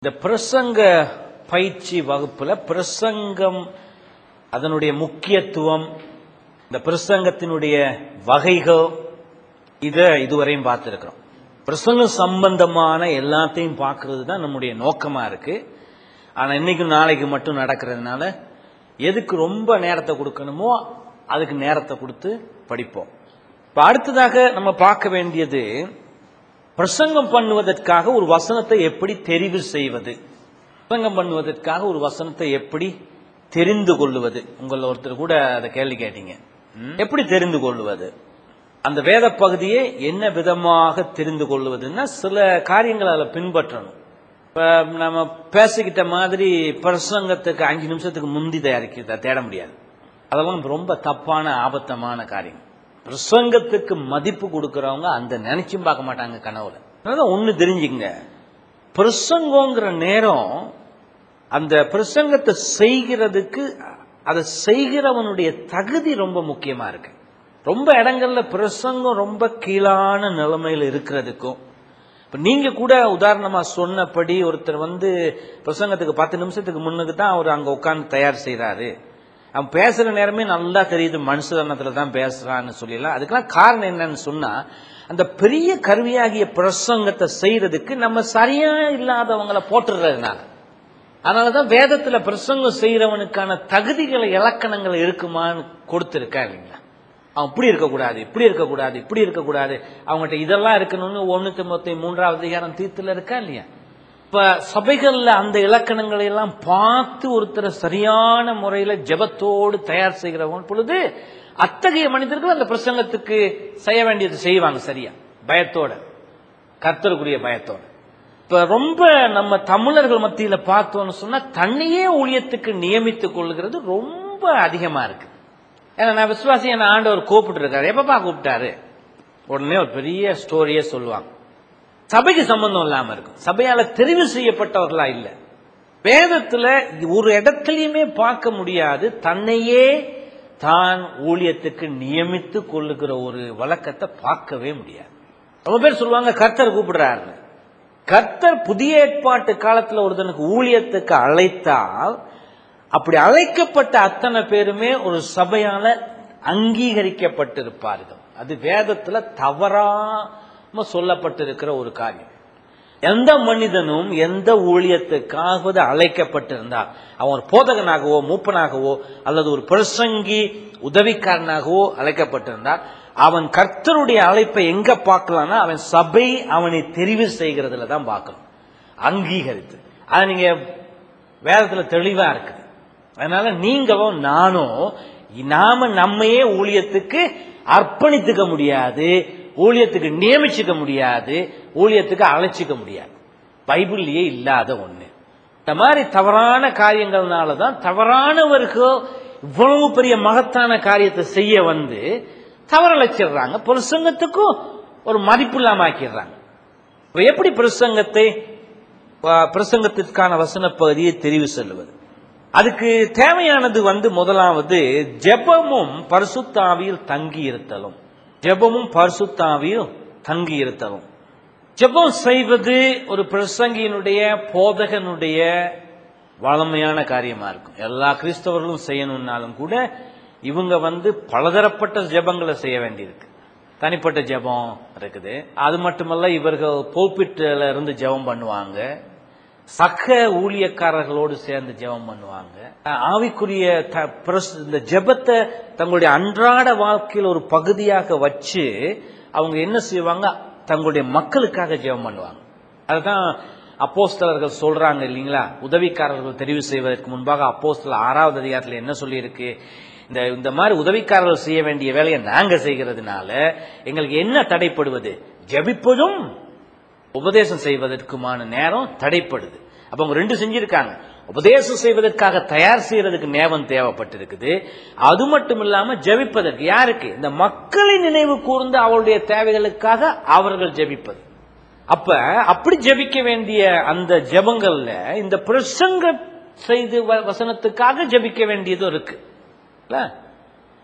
இந்த பிரசங்க பயிற்சி வகுப்புல பிரசங்கம் அதனுடைய முக்கியத்துவம் இந்த பிரசங்கத்தினுடைய வகைகள் இத இதுவரையும் பார்த்திருக்கிறோம் பிரசங்கம் சம்பந்தமான எல்லாத்தையும் பார்க்கிறது தான் நம்முடைய நோக்கமா இருக்கு ஆனா இன்னைக்கும் நாளைக்கு மட்டும் நடக்கிறதுனால எதுக்கு ரொம்ப நேரத்தை கொடுக்கணுமோ அதுக்கு நேரத்தை கொடுத்து படிப்போம் இப்ப அடுத்ததாக நம்ம பார்க்க வேண்டியது பிரசங்கம் பண்ணுவதற்காக ஒரு வசனத்தை எப்படி தெரிவு செய்வது பிரசங்கம் பண்ணுவதற்காக ஒரு வசனத்தை எப்படி தெரிந்து கொள்ளுவது உங்கள ஒருத்தர் கூட அதை கேள்வி கேட்டீங்க ம்? எப்படி தெரிந்து கொள்ளுவது அந்த வேத பகுதியை என்ன விதமாக தெரிந்து கொள்வதுன்னா சில காரியங்களை அதில் பின்பற்றணும் இப்ப நம்ம பேசிக்கிட்ட மாதிரி பிரசங்கத்துக்கு அஞ்சு நிமிஷத்துக்கு முந்தி தயாரிக்கிறத தேட முடியாது அதெல்லாம் ரொம்ப தப்பான ஆபத்தமான காரியம் பிரசங்கத்துக்கு மதிப்பு கொடுக்கறவங்க அந்த நினைச்சும் பார்க்க மாட்டாங்க கனவுல அதனால ஒண்ணு தெரிஞ்சுங்க பிரசங்கங்கிற நேரம் அந்த பிரசங்கத்தை செய்கிறதுக்கு அதை செய்கிறவனுடைய தகுதி ரொம்ப முக்கியமா இருக்கு ரொம்ப இடங்கள்ல பிரசங்கம் ரொம்ப கீழான நிலைமையில இருக்கிறதுக்கும் இப்ப நீங்க கூட உதாரணமா சொன்னபடி ஒருத்தர் வந்து பிரசங்கத்துக்கு பத்து நிமிஷத்துக்கு முன்னுக்கு தான் அவர் அங்க உட்கார்ந்து தயார் செய்யறாரு அவன் பேசுற நேரமே நல்லா தெரியுது மனுஷதனத்துல தான் பேசுறான்னு சொல்லிடலாம் அதுக்கெல்லாம் காரணம் என்னன்னு சொன்னா அந்த பெரிய கருவியாகிய பிரசங்கத்தை செய்யறதுக்கு நம்ம சரியா இல்லாதவங்களை போட்டுறதுனால அதனாலதான் வேதத்துல பிரசங்கம் செய்யறவனுக்கான தகுதிகளை இலக்கணங்கள் இருக்குமான்னு கொடுத்திருக்கா இல்லைங்களா அவன் இப்படி இருக்கக்கூடாது இப்படி இருக்கக்கூடாது இப்படி இருக்கக்கூடாது அவங்ககிட்ட இதெல்லாம் இருக்கணும்னு ஒண்ணு மொத்த மூன்றாவது அதிகாரம் தீர்த்துல இருக்கா இல்லையா இப்ப சபைகள்ல அந்த இலக்கணங்களை எல்லாம் பார்த்து ஒருத்தரை சரியான முறையில ஜெபத்தோடு தயார் செய்கிறவன் பொழுது அத்தகைய மனிதர்கள் அந்த பிரசங்கத்துக்கு செய்ய வேண்டியது செய்வாங்க சரியா பயத்தோட கர்த்தருக்குரிய பயத்தோட இப்ப ரொம்ப நம்ம தமிழர்கள் மத்தியில பார்த்தோம்னு சொன்னா தன்னையே ஊழியத்துக்கு நியமித்துக் கொள்ளுகிறது ரொம்ப அதிகமா இருக்கு ஏன்னா நான் விசுவாசி என்ன ஆண்டவர் கூப்பிட்டு இருக்காரு எப்பப்பா கூப்பிட்டாரு உடனே ஒரு பெரிய ஸ்டோரியே சொல்லுவாங்க சபைக்கு சம்பந்தம் இல்லாம இருக்கும் சபையால தெரிவு செய்யப்பட்டவர்களா இல்ல வேதத்துல ஒரு இடத்துலயுமே பார்க்க முடியாது தன்னையே தான் ஊழியத்துக்கு நியமித்து கொள்ளுகிற ஒரு வழக்கத்தை பார்க்கவே முடியாது ரொம்ப பேர் சொல்லுவாங்க கர்த்தர் கூப்பிடுறாரு கர்த்தர் புதிய ஏற்பாட்டு காலத்துல ஒருத்தனுக்கு ஊழியத்துக்கு அழைத்தால் அப்படி அழைக்கப்பட்ட அத்தனை பேருமே ஒரு சபையால அங்கீகரிக்கப்பட்டிருப்பார்கள் அது வேதத்துல தவறாம சொல்லப்பட்டிருக்கிற ஒரு காரியம் எந்த மனிதனும் எந்த ஊழியத்துக்காவது அழைக்கப்பட்டிருந்தால் அவன் ஒரு போதகனாகவோ மூப்பனாகவோ அல்லது ஒரு பிரசங்கி உதவிக்காரனாகவோ அழைக்கப்பட்டிருந்தால் அவன் கர்த்தருடைய அழைப்பை எங்க பார்க்கலாம்னா அவன் சபை அவனை தெரிவு செய்கிறதுல தான் பார்க்கணும் அங்கீகரித்து அது நீங்க வேதத்துல தெளிவா இருக்குது அதனால நீங்களும் நானும் நாம நம்மையே ஊழியத்துக்கு அர்ப்பணித்துக்க முடியாது ஊழியத்துக்கு நியமிச்சுக்க முடியாது ஊழியத்துக்கு அழைச்சிக்க முடியாது பைபிள்லயே இல்லாத ஒண்ணு இந்த மாதிரி தவறான காரியங்கள்னால தான் தவறானவர்கள் இவ்வளவு பெரிய மகத்தான காரியத்தை செய்ய வந்து தவறழைச்சிடுறாங்க பிரசங்கத்துக்கும் ஒரு மதிப்பு இல்லாம ஆக்கிடுறாங்க இப்ப எப்படி பிரசங்கத்தை அஹ், பிரசங்கத்திற்கான வசன பகுதியை தெரிவு செல்வது அதுக்கு தேவையானது வந்து முதலாவது ஜெபமும் பரிசுத்தாவியில் தங்கி இருத்தலும் ஜெபமும் பரிசுத்தாவியில் தங்கி இருத்தலும் ஜெபம் செய்வது ஒரு பிரசங்கியினுடைய போதகனுடைய வளமையான காரியமா இருக்கும் எல்லா கிறிஸ்தவர்களும் செய்யணும்னாலும் கூட இவங்க வந்து பலதரப்பட்ட ஜெபங்களை செய்ய வேண்டியிருக்கு தனிப்பட்ட ஜெபம் இருக்குது அது மட்டுமல்ல இவர்கள் போப்பிட்டுல இருந்து ஜெபம் பண்ணுவாங்க சக ஊழியக்காரர்களோடு சேர்ந்து ஜெபம் பண்ணுவாங்க ஆவிக்குரிய த- பிரஸ்- இந்த ஜெபத்தை தங்களுடைய அன்றாட வாழ்க்கையில் ஒரு பகுதியாக வச்சு அவங்க என்ன செய்வாங்க தங்களுடைய மக்களுக்காக ஜெபம் பண்ணுவாங்க அதுதான் அப்போஸ்தலர்கள் சொல்றாங்க இல்லைங்களா உதவிக்காரர்கள் தெரிவு செய்வதற்கு முன்பாக அப்போஸ்தலர் ஆறாவது அதிகாரத்தில் என்ன சொல்லியிருக்கு இந்த இந்த மாதிரி உதவிக்காரர்கள் செய்ய வேண்டிய வேலையை நாங்க செய்கிறதுனால எங்களுக்கு என்ன தடைப்படுவது ஜெபிப்பதும் உபதேசம் செய்வதற்குமான நேரம் தடைப்படுது அப்ப அவங்க ரெண்டு செஞ்சிருக்காங்க உபதேசம் செய்வதற்காக தயார் செய்யறதுக்கு நேரம் தேவைப்பட்டிருக்குது அது மட்டும் இல்லாம ஜெபிப்பதற்கு யாருக்கு இந்த மக்களை நினைவு கூர்ந்து அவருடைய தேவைகளுக்காக அவர்கள் ஜெபிப்பது அப்ப அப்படி ஜெபிக்க வேண்டிய அந்த ஜெபங்கள்ல இந்த பிரசங்க செய்து வ- வசனத்துக்காக ஜெபிக்க வேண்டியதும் இருக்கு இல்ல?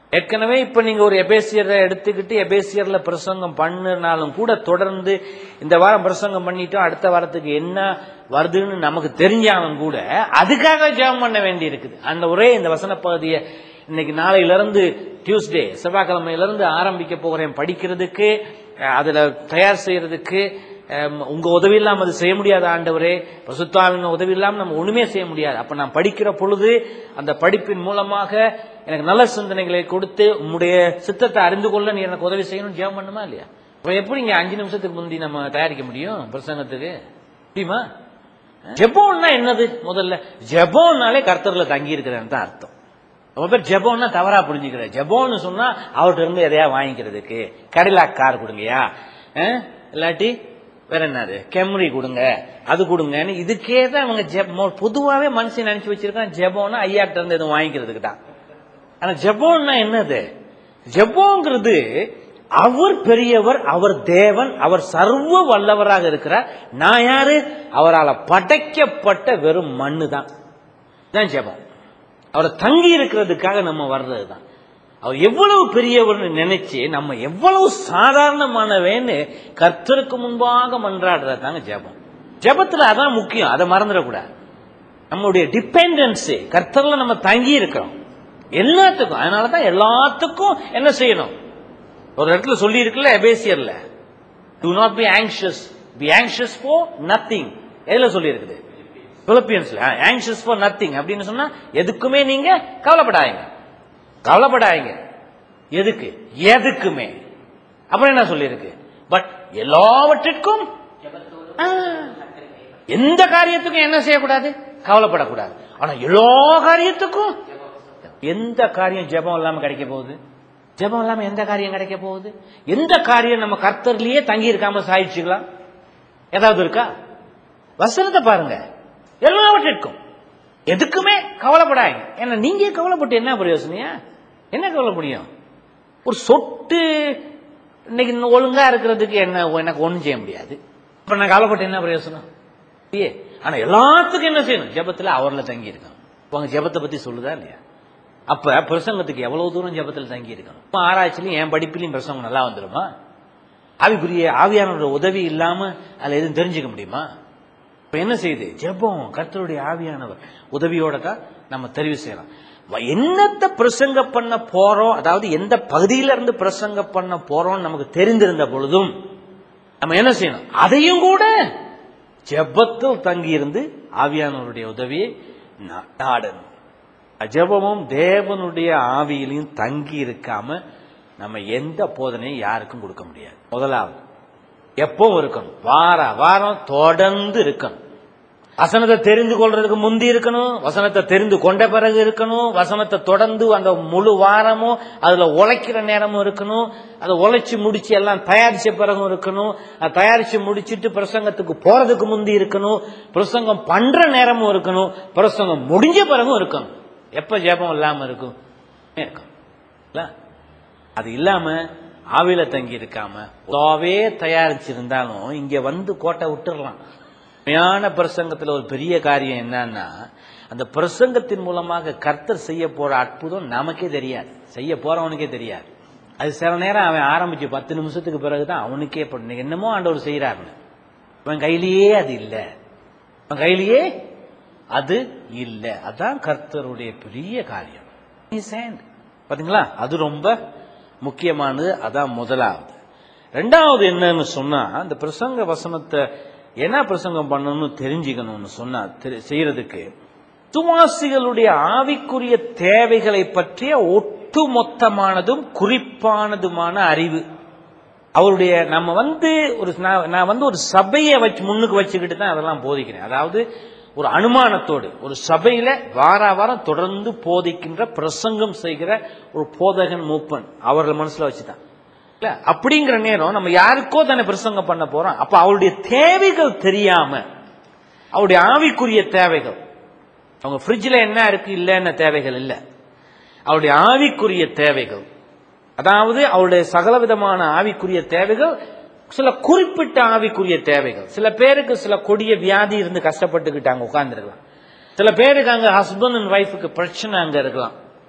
ஏற்கனவே இப்ப நீங்க ஒரு எபேசியரை எடுத்துக்கிட்டு எபேசியர்ல பிரசங்கம் பண்ணினாலும் கூட தொடர்ந்து இந்த வாரம் பிரசங்கம் பண்ணிட்டோம் அடுத்த வாரத்துக்கு என்ன வருதுன்னு நமக்கு தெரிஞ்சாலும் கூட அதுக்காக ஜெபம் பண்ண வேண்டி இருக்குது அந்த ஒரே இந்த வசன பகுதியை இன்னைக்கு நாளையில இருந்து டியூஸ்டே செவ்வாய்க்கிழமையில இருந்து ஆரம்பிக்க போகிறேன் படிக்கிறதுக்கு அஹ், அதுல தயார் செய்யறதுக்கு அஹ், உங்க உதவி இல்லாம அது செய்ய முடியாத ஆண்டவரே பசுத்தாவின் உதவி இல்லாம நம்ம ஒண்ணுமே செய்ய முடியாது அப்ப நான் படிக்கிற பொழுது அந்த படிப்பின் மூலமாக எனக்கு நல்ல சிந்தனைகளை கொடுத்து உம்முடைய சித்தத்தை அறிந்து கொள்ள நீ எனக்கு உதவி செய்யணும் ஜெபம் பண்ணுமா இல்லையா இப்ப எப்படி இங்க அஞ்சு நிமிஷத்துக்கு முந்தி நம்ம தயாரிக்க முடியும் பிரசங்கத்துக்கு முடியுமா ஜெபம்னா என்னது முதல்ல ஜெபம்னாலே கர்த்தர்ல தங்கி இருக்கிறேன்னு தான் அர்த்தம் ரொம்ப பேர் ஜெபம்னா தவறா புரிஞ்சுக்கிறேன் ஜெபம்னு சொன்னா அவர்கிட்ட இருந்து எதையா வாங்கிக்கிறதுக்கு கடிலாக் கார் கொடுங்கயா அஹ், இல்லாட்டி வேற என்னது கெம்ரி கொடுங்க அது கொடுங்கன்னு இதுக்கே தான் அவங்க ஜெபம் பொதுவாவே மனுஷன் நினைச்சு வச்சிருக்கான் ஜெபம்னா ஐயாக்கிட்ட இருந்து எதுவும் வாங்கிக்கிறதுக்கு தான் ஆனா ஜெபம்னா என்னது ஜெபம்ங்கிறது அவர் பெரியவர் அவர் தேவன் அவர் சர்வ வல்லவராக இருக்கிறார் நான் யாரு அவரால் படைக்கப்பட்ட வெறும் மண்ணு தான் தான் ஜெபம் அவரை தங்கி இருக்கிறதுக்காக நம்ம வர்றது தான் அவர் எவ்வளவு பெரியவர்னு நினைச்சு நம்ம எவ்வளவு சாதாரணமானவேன்னு கர்த்தருக்கு முன்பாக மன்றாடுறது தாங்க ஜெபம் ஜெபத்துல அதான் முக்கியம் அதை மறந்துடக்கூடாது நம்முடைய டிபெண்டன்ஸ் கர்த்தர்ல நம்ம தங்கி இருக்கிறோம் எல்லாத்துக்கும் அதனாலதான் எல்லாத்துக்கும் என்ன செய்யணும் ஒரு இடத்துல சொல்லி இருக்குல்ல எபேசியர்ல do not be anxious be anxious for nothing எதுல சொல்லி இருக்குது பிலிப்பியன்ஸ்ல ஆங்ஷியஸ் ஃபார் நத்திங் அப்படின்னு சொன்னா எதுக்குமே நீங்க கவலைப்படாதீங்க கவலைப்படாதீங்க எதுக்கு எதுக்குமே அப்புறம் என்ன சொல்லியிருக்கு பட் எல்லாவற்றிற்கும் ஆ, எந்த காரியத்துக்கும் என்ன செய்யக்கூடாது கவலைப்படக்கூடாது ஆனா எல்லா காரியத்துக்கும் எந்த காரியம் ஜெபம் இல்லாம கிடைக்க போகுது ஜெபம் இல்லாம எந்த காரியம் கிடைக்க போகுது எந்த காரியம் நம்ம கர்த்தர்லயே தங்கி இருக்காம சாதிச்சுக்கலாம் ஏதாவது இருக்கா வசனத்தை பாருங்க எல்லாவற்றிற்கும் எதுக்குமே கவலைப்படாங்க ஏன்னா நீங்க கவலைப்பட்டு என்ன பிரயோசனையா என்ன கவலை முடியும் ஒரு சொட்டு இன்னைக்கு இன்னும் ஒழுங்கா இருக்கிறதுக்கு என்ன எனக்கு ஒண்ணும் செய்ய முடியாது இப்ப நான் கவலைப்பட்டு என்ன பிரயோசனம் இல்லையே ஆனா எல்லாத்துக்கும் என்ன செய்யணும் ஜெபத்துல அவர்ல தங்கி இருக்கணும் உங்க ஜெபத்தை பத்தி சொல்லுதா இல்லையா அப்ப பிரசங்கத்துக்கு எவ்வளவு தூரம் ஜெபத்துல தங்கி இருக்கணும் இப்ப ஆராய்ச்சிலையும் என் படிப்பிலையும் பிரசங்கம் நல்லா வந்துருமா ஆவிக்குரிய ஆவியானோட உதவி இல்லாம அதுல எதுவும் தெரிஞ்சுக்க முடியுமா இப்ப என்ன செய்யுது ஜெபம் கர்த்தருடைய ஆவியானவர் உதவியோட தான் நம்ம தெரிவு செய்யலாம் வ- என்னத்தை பிரசங்க பண்ண போறோம் அதாவது எந்த பகுதியில இருந்து பிரசங்க பண்ண போறோம் நமக்கு தெரிந்திருந்த பொழுதும் நம்ம என்ன செய்யணும் அதையும் கூட ஜெபத்தில் தங்கி இருந்து ஆவியானவருடைய உதவியை நா- நாடணும் ஜெபமும் தேவனுடைய ஆவியிலையும் தங்கி இருக்காம நம்ம எந்த போதனையும் யாருக்கும் கொடுக்க முடியாது முதலாவது எப்பவும் இருக்கணும் வார வாரம் தொடர்ந்து இருக்கணும் வசனத்தை தெரிந்து கொள்றதுக்கு முந்தி இருக்கணும் வசனத்தை தெரிந்து கொண்ட பிறகு இருக்கணும் வசனத்தை தொடர்ந்து அந்த முழு வாரமும் அதுல உழைக்கிற நேரமும் இருக்கணும் அதை உழைச்சு முடிச்சு எல்லாம் தயாரிச்ச பிறகும் இருக்கணும் அதை தயாரிச்சு முடிச்சிட்டு பிரசங்கத்துக்கு போறதுக்கு முந்தி இருக்கணும் பிரசங்கம் பண்ற நேரமும் இருக்கணும் பிரசங்கம் முடிஞ்ச பிறகும் இருக்கணும் எப்ப ஜெபம் இல்லாம இருக்கும் இருக்கும் இல்ல? அது இல்லாம ஆவில தங்கி இருக்காம உதாவே தயாரிச்சிருந்தாலும் இங்க வந்து கோட்டை விட்டுறலாம் உண்மையான பிரசங்கத்துல ஒரு பெரிய காரியம் என்னன்னா அந்த பிரசங்கத்தின் மூலமாக கர்த்தர் செய்ய போற அற்புதம் நமக்கே தெரியாது செய்ய போறவனுக்கே தெரியாது அது சில நேரம் அவன் ஆரம்பிச்சு பத்து நிமிஷத்துக்கு பிறகுதான் அவனுக்கே பண்ணு என்னமோ ஆண்டவர் செய்யறாருன்னு அவன் கையிலேயே அது இல்லை அவன் கையிலேயே அது இல்லை அதான் கர்த்தருடைய பெரிய காரியம் His hand. பாத்தீங்களா அது ரொம்ப முக்கியமானது அதான் முதலாவது ரெண்டாவது என்னன்னு சொன்னா இந்த பிரசங்க வசனத்தை என்ன பிரசங்கம் பண்ணணும்னு தெரிஞ்சுக்கணும்னு சொன்னா தெரி- செய்யறதுக்கு துவாசிகளுடைய ஆவிக்குரிய தேவைகளை பற்றிய ஒட்டுமொத்தமானதும் குறிப்பானதுமான அறிவு அவருடைய நம்ம வந்து ஒரு நான் நான் வந்து ஒரு சபையை வச்சு முன்னுக்கு வச்சுக்கிட்டு தான் அதெல்லாம் போதிக்கிறேன் அதாவது ஒரு அனுமானத்தோடு ஒரு சபையில வார வாரம் தொடர்ந்து போதிக்கின்ற பிரசங்கம் செய்கிற ஒரு போதகன் மூப்பன் அவர்கள் மனசுல வச்சுதான் இல்ல அப்படிங்கிற நேரம் நம்ம யாருக்கோ தானே பிரசங்கம் பண்ண போறோம் அப்ப அவருடைய தேவைகள் தெரியாம அவருடைய ஆவிக்குரிய தேவைகள் அவங்க ஃப்ரிட்ஜில் என்ன இருக்கு இல்லைன்னு தேவைகள் இல்லை அவருடைய ஆவிக்குரிய தேவைகள் அதாவது அவருடைய சகலவிதமான ஆவிக்குரிய தேவைகள் சில குறிப்பிட்ட ஆவிக்குரிய தேவைகள் சில பேருக்கு சில கொடிய வியாதி இருந்து கஷ்டப்பட்டுக்கிட்டு அங்க உட்கார்ந்துருக்கலாம் சில பேருக்கு அங்க ஹஸ்பண்ட் அண்ட் ஒய்ஃபுக்கு பிரச்சனை அங்க இருக்கலாம்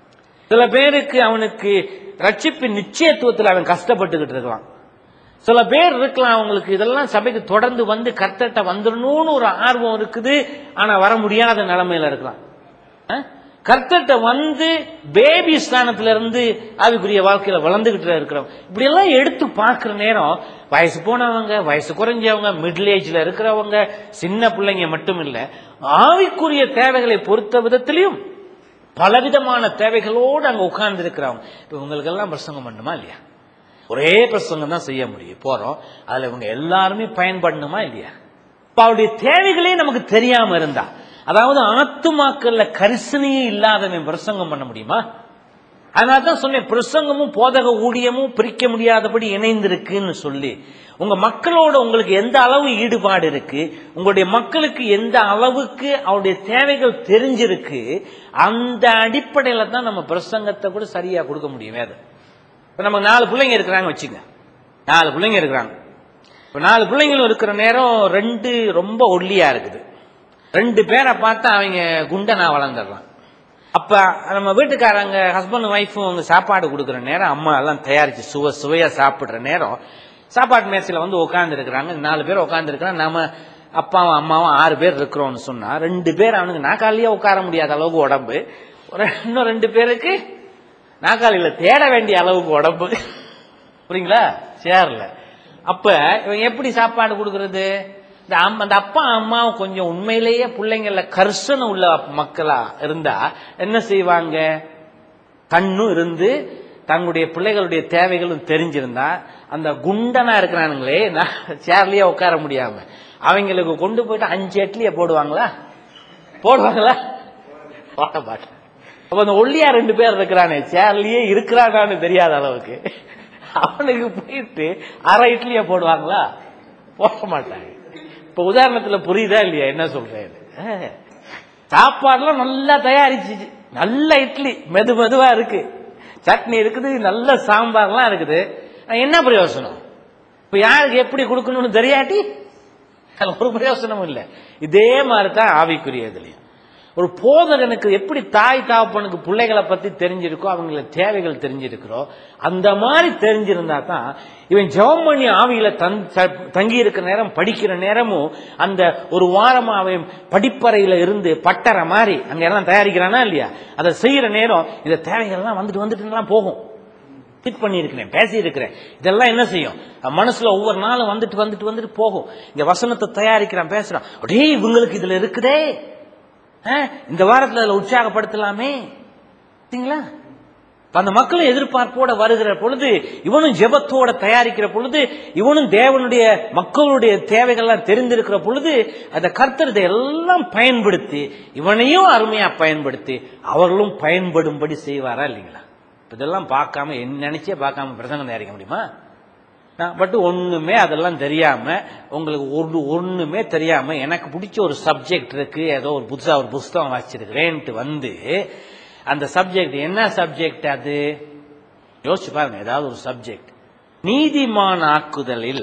சில பேருக்கு அவனுக்கு ரட்சிப்பின் நிச்சயத்துவத்தில் அவன் கஷ்டப்பட்டுக்கிட்டு இருக்கலாம் சில பேர் இருக்கலாம் அவங்களுக்கு இதெல்லாம் சபைக்கு தொடர்ந்து வந்து கர்த்தட்ட வந்துடணும்னு ஒரு ஆர்வம் இருக்குது ஆனா வர முடியாத நிலைமையில இருக்கலாம் அஹ்? கர்த்தட்ட வந்து பேபி ஸ்தானத்துல இருந்து ஆவிக்குரிய வாழ்க்கையில வளர்ந்துகிட்டு இருக்கிறோம் இப்படி எல்லாம் எடுத்து பார்க்கிற நேரம் வயசு போனவங்க வயசு குறைஞ்சவங்க மிடில் ஏஜ்ல இருக்கிறவங்க சின்ன பிள்ளைங்க மட்டும் இல்ல ஆவிக்குரிய தேவைகளை பொறுத்த விதத்திலையும் பலவிதமான தேவைகளோடு அங்க உட்கார்ந்து இருக்கிறவங்க இப்ப உங்களுக்கு எல்லாம் பிரசங்கம் பண்ணுமா இல்லையா ஒரே பிரசங்கம் தான் செய்ய முடியும் போறோம் அதுல இவங்க எல்லாருமே பயன்படணுமா இல்லையா இப்ப அவருடைய தேவைகளே நமக்கு தெரியாம இருந்தா அதாவது ஆத்துமாக்கள்ல கரிசனையே இல்லாதவன் பிரசங்கம் பண்ண முடியுமா அதனால தான் சொன்னேன் பிரசங்கமும் போதக ஊழியமும் பிரிக்க முடியாதபடி இணைந்திருக்குன்னு சொல்லி உங்க மக்களோட உங்களுக்கு எந்த அளவு ஈடுபாடு இருக்கு உங்களுடைய மக்களுக்கு எந்த அளவுக்கு அவருடைய தேவைகள் தெரிஞ்சிருக்கு அந்த அடிப்படையில தான் நம்ம பிரசங்கத்தை கூட சரியா கொடுக்க முடியும் வேதம் இப்ப நம்ம நாலு பிள்ளைங்க இருக்கிறாங்க வச்சுங்க நாலு பிள்ளைங்க இருக்கிறாங்க இப்ப நாலு பிள்ளைங்களும் இருக்கிற நேரம் ரெண்டு ரொம்ப ஒல்லியா இருக்குது ரெண்டு பேரை பார்த்தா அவங்க குண்டனா வளர்ந்துடலாம் அப்ப நம்ம வீட்டுக்காரங்க ஹஸ்பண்ட் ஒய்ஃபும் அவங்க சாப்பாடு கொடுக்குற நேரம் அம்மா எல்லாம் தயாரிச்சு சுவ சுவையா சாப்பிடுற நேரம் சாப்பாட்டு மேசையில வந்து உட்கார்ந்து இருக்கிறாங்க நாலு பேர் உட்கார்ந்து இருக்கிறாங்க நாம அப்பாவும் அம்மாவும் ஆறு பேர் இருக்கிறோம்னு சொன்னா ரெண்டு பேர் அவனுக்கு நாக்காலியே உட்கார முடியாத அளவுக்கு உடம்பு ஒரு இன்னும் ரெண்டு பேருக்கு நாக்காளியில தேட வேண்டிய அளவுக்கு உடம்பு புரியுங்களா சேர்ல அப்ப இவன் எப்படி சாப்பாடு கொடுக்கறது இந்த அம்- அந்த அப்பா அம்மாவும் கொஞ்சம் உண்மையிலேயே பிள்ளைங்கள கர்சனை உள்ள மக்களா இருந்தா என்ன செய்வாங்க கண்ணும் இருந்து தங்களுடைய பிள்ளைகளுடைய தேவைகளும் தெரிஞ்சிருந்தா அந்த குண்டனா இருக்கிறானுங்களே நான் சேர்லயே உட்கார முடியாம அவங்களுக்கு கொண்டு போயிட்டு அஞ்சு இட்லியை போடுவாங்களா போடுவாங்களா போட மாட்டேன் அப்ப அந்த ஒல்லியா ரெண்டு பேர் இருக்கிறானே சேர்லயே இருக்கிறானான்னு தெரியாத அளவுக்கு அவனுக்கு போயிட்டு அரை இட்லியை போடுவாங்களா போட மாட்டாங்க இப்ப உதாரணத்துல புரியுதா இல்லையா என்ன சொல்றேன் அஹ். சாப்பாடுலாம் நல்லா தயாரிச்சு நல்ல இட்லி மெது மெதுவா இருக்கு சட்னி இருக்குது நல்ல சாம்பார்லாம் இருக்குது ஆனா என்ன பிரயோசனம் இப்ப யாருக்கு எப்படி கொடுக்கணும்னு தெரியாட்டி அது ஒரு பிரயோசனமும் இல்லை இதே மாதிரி தான் ஆவிக்குரியதுலையும் ஒரு போதகனுக்கு எப்படி தாய் தாப்பனுக்கு பிள்ளைகளை பத்தி தெரிஞ்சிருக்கோ அவங்கள தேவைகள் தெரிஞ்சிருக்கிறோ அந்த மாதிரி தெரிஞ்சிருந்தா தான் இவன் ஜெபம் பண்ணி ஆவியில தங் தங்கி இருக்கிற நேரம் படிக்கிற நேரமும் அந்த ஒரு வாரமா அவன் படிப்பறையில இருந்து பட்டற மாதிரி அங்க எல்லாம் தயாரிக்கிறானா இல்லையா அதை செய்யற நேரம் இந்த தேவைகள்லாம் வந்துட்டு வந்துட்டுலாம் போகும் ஃபிட் பண்ணியிருக்கிறேன் பேசியிருக்கிறேன் இதெல்லாம் என்ன செய்யும் மனசுல ஒவ்வொரு நாளும் வந்துட்டு வந்துட்டு வந்துட்டு போகும் இங்க வசனத்தை தயாரிக்கிறான் பேசுறான் அப்படியே இவங்களுக்கு இதுல இருக்குதே ஆ, இந்த வாரத்துல அதுல உற்சாகப்படுத்தலாமே சரிங்களா இப்ப அந்த மக்களும் எதிர்பார்ப்போட வருகிற பொழுது இவனும் ஜெபத்தோட தயாரிக்கிற பொழுது இவனும் தேவனுடைய மக்களுடைய தேவைகள்லாம் தெரிந்திருக்கிற பொழுது அந்த கர்த்தர் இதை எல்லாம் பயன்படுத்தி இவனையும் அருமையா பயன்படுத்தி அவர்களும் பயன்படும்படி செய்வாரா இல்லைங்களா இப்ப இதெல்லாம் பார்க்காம என்ன நினைச்சே பார்க்காம பிரசங்கம் தயாரிக்க முடியுமா பட் ஒண்ணுமே அதெல்லாம் தெரியாம உங்களுக்கு ஒரு ஒண்ணுமே தெரியாம எனக்கு பிடிச்ச ஒரு சப்ஜெக்ட் இருக்கு ஏதோ ஒரு புதுசா ஒரு புஸ்தகம் வாசிச்சிருக்கிறேன்ட்டு வந்து அந்த சப்ஜெக்ட் என்ன சப்ஜெக்ட் அது யோசிச்சு பாருங்க ஏதாவது ஒரு சப்ஜெக்ட் நீதிமான் ஆக்குதலில்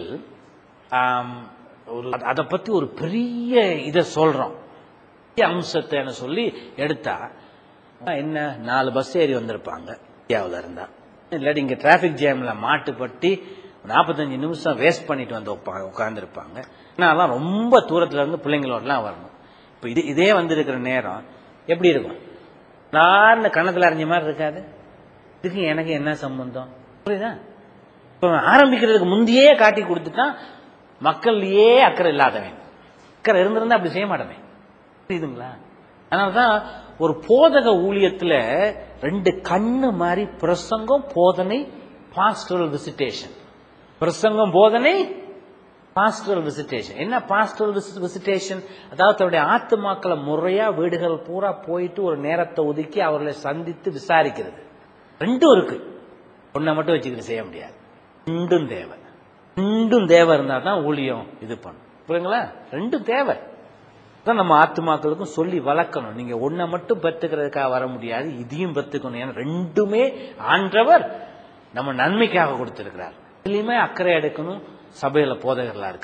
ஆம், ஒரு அதை பத்தி ஒரு பெரிய இதை சொல்றோம் பெரிய அம்சத்தை சொல்லி எடுத்தா என்ன நாலு பஸ் ஏறி வந்திருப்பாங்க இந்தியாவில் இருந்தா இல்லாட்டி இங்க டிராபிக் ஜாம்ல மாட்டுப்பட்டு நாற்பத்தஞ்சு நிமிஷம் வேஸ்ட் பண்ணிட்டு வந்து உட்காந்துருப்பாங்க நான் ரொம்ப தூரத்துல இருந்து பிள்ளைங்களோடலாம் வரணும் இப்ப இது இதே வந்திருக்கிற நேரம் எப்படி இருக்கும் நான் கணத்துல அறிஞ்ச மாதிரி இருக்காது இதுக்கு எனக்கு என்ன சம்பந்தம் புரியுதா இப்ப ஆரம்பிக்கிறதுக்கு முந்தையே காட்டி கொடுத்துட்டான் மக்கள்லயே அக்கறை இல்லாதவன் அக்கறை இருந்திருந்தா அப்படி செய்ய மாட்டேன் புரியுதுங்களா அதனாலதான் ஒரு போதக ஊழியத்துல ரெண்டு கண்ணு மாதிரி பிரசங்கம் போதனை பாஸ்டரல் விசிட்டேஷன் பிரசங்கம் போதனை பாஸ்டரல் விசிட்டேஷன் என்ன பாஸ்டரல் விசிட்டேஷன் அதாவது தன்னுடைய ஆத்துமாக்களை முறையா வீடுகள் பூரா போயிட்டு ஒரு நேரத்தை ஒதுக்கி அவர்களை சந்தித்து விசாரிக்கிறது ரெண்டும் இருக்கு ஒன்றை மட்டும் வச்சுக்கிட்டு செய்ய முடியாது ரெண்டும் தேவை ரெண்டும் தேவை இருந்தா தான் ஊழியம் இது பண்ணும் புரியுங்களா ரெண்டும் தேவை தான் நம்ம ஆத்துமாக்களுக்கும் சொல்லி வளர்க்கணும் நீங்க ஒன்றை மட்டும் பெற்றுக்கிறதுக்காக வர முடியாது இதையும் பெற்றுக்கணும் ஏன்னா ரெண்டுமே ஆண்டவர் நம்ம நன்மைக்காக கொடுத்திருக்கிறார் இதுலயுமே அக்கறை எடுக்கணும் சபையில போதகர்களா இருக்கிறாங்க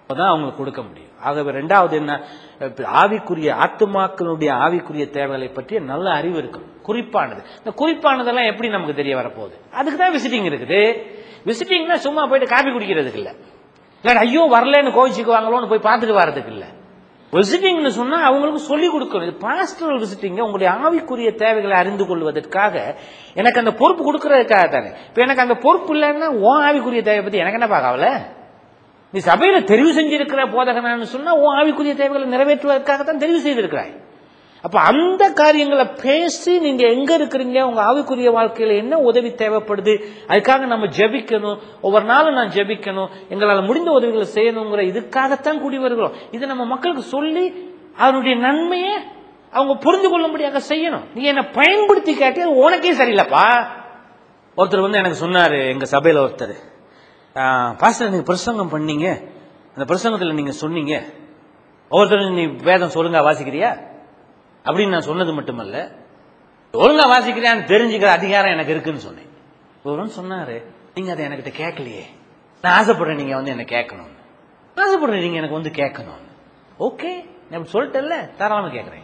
அப்பதான் அவங்களுக்கு கொடுக்க முடியும் ஆகவே ரெண்டாவது என்ன இப்ப ஆவிக்குரிய ஆத்துமாக்களுடைய ஆவிக்குரிய தேவைகளை பற்றிய நல்ல அறிவு இருக்கும் குறிப்பானது இந்த குறிப்பானதெல்லாம் எப்படி நமக்கு தெரிய வரப்போகுது அதுக்கு தான் விசிட்டிங் இருக்குது விசிட்டிங்னா சும்மா போயிட்டு காபி குடிக்கிறதுக்கு இல்ல இல்ல ஐயோ வரலன்னு கோவிச்சுக்குவாங்களோன்னு போய் பார்த்துட்டு வர்றதுக்கு இல்ல விசிட்டிங்னு சொன்னா அவங்களுக்கு சொல்லிக் கொடுக்கணும் இது பாஸ்டரல் விசிட்டிங் உங்களுடைய ஆவிக்குரிய தேவைகளை அறிந்து கொள்வதற்காக எனக்கு அந்த பொறுப்பு கொடுக்கறதுக்காக தானே இப்ப எனக்கு அந்த பொறுப்பு இல்லைன்னா உன் ஆவிக்குரிய தேவை பத்தி எனக்கு என்ன பார்க்கல நீ சபையில தெரிவு செஞ்சிருக்கிற போதகனான்னு சொன்னா உன் ஆவிக்குரிய தேவைகளை நிறைவேற்றுவதற்காகத்தான் தெரிவு செய்திருக்கிறாய் அப்ப அந்த காரியங்களை பேசி நீங்க எங்க இருக்கிறீங்க உங்க ஆவிக்குரிய வாழ்க்கையில என்ன உதவி தேவைப்படுது அதுக்காக நம்ம ஜெபிக்கணும் ஒவ்வொரு நாளும் நான் ஜெபிக்கணும் எங்களால் முடிந்த உதவிகளை செய்யணுங்கிற இதுக்காகத்தான் கூடி வருகிறோம் இது நம்ம மக்களுக்கு சொல்லி அதனுடைய நன்மையை அவங்க புரிந்து கொள்ளும்படியாக செய்யணும் நீ என்ன பயன்படுத்தி கேட்டே அது உனக்கே சரியில்லைப்பா ஒருத்தர் வந்து எனக்கு சொன்னாரு எங்க சபையில ஒருத்தர் பாஸ்டர் நீங்க பிரசங்கம் பண்ணீங்க அந்த பிரசங்கத்துல நீங்க சொன்னீங்க ஒவ்வொருத்தரும் நீ வேதம் சொல்லுங்க வாசிக்கிறியா அப்படின்னு நான் சொன்னது மட்டுமல்ல ஒழுங்கா வாசிக்கிறியான்னு தெரிஞ்சுக்கிற அதிகாரம் எனக்கு இருக்குன்னு சொன்னேன் ஒருவன் சொன்னாரு நீங்க அதை என்கிட்ட கேட்கலையே நான் ஆசைப்படுறேன் நீங்க வந்து என்ன கேட்கணும் ஆசைப்படுறேன் நீங்க எனக்கு வந்து கேட்கணும் ஓகே நான் இப்படி சொல்லிட்டேன்ல தாராளமா கேட்கறேன்